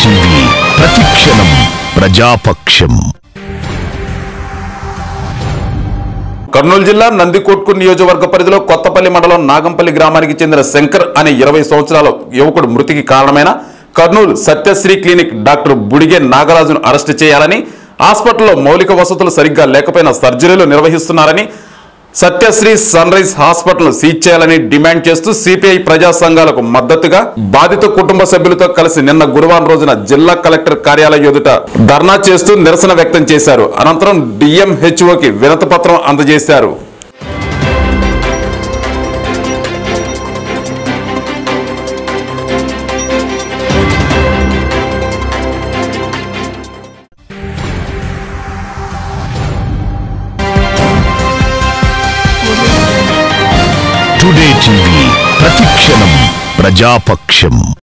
TV ప్రతిక్షణం ప్రజాపక్షం కర్నూలు జిల్లా నందికొట్కు నియోజకవర్గ పరిధిలో కొత్తపల్లి మండలం నాగంపల్లి గ్రామానికి చెందిన శంకర్ అనే ఇరవై సంవత్సరాల యువకుడు మృతికి కారణమైన కర్నూలు సత్యశ్రీ క్లినిక్ డాక్టర్ బుడిగే నాగరాజును అరెస్టు చేయాలని హాస్పిటల్లో మౌలిక వసతులు సరిగ్గా లేకపోయినా సర్జరీలు నిర్వహిస్తున్నారని Satyasri sunrise hospital seize చేయాలని డిమాండ్ చేస్తూ సిపిఐ ప్రజా సంఘాలకు మద్దతుగా బాధిత కుటుంబ సభ్యులతో కలిసి నిన్న గురువారం రోజున జిల్లా కలెక్టర్ కార్యాలయం ఎదుట ధర్నా చేస్తూ నిరసన వ్యక్తం చేశారు అనంతరం డిఎంహెచ్ఓకి వినతి పత్రం అందజేశారు టుడే టీవీ ప్రతిక్షణం ప్రజాపక్షం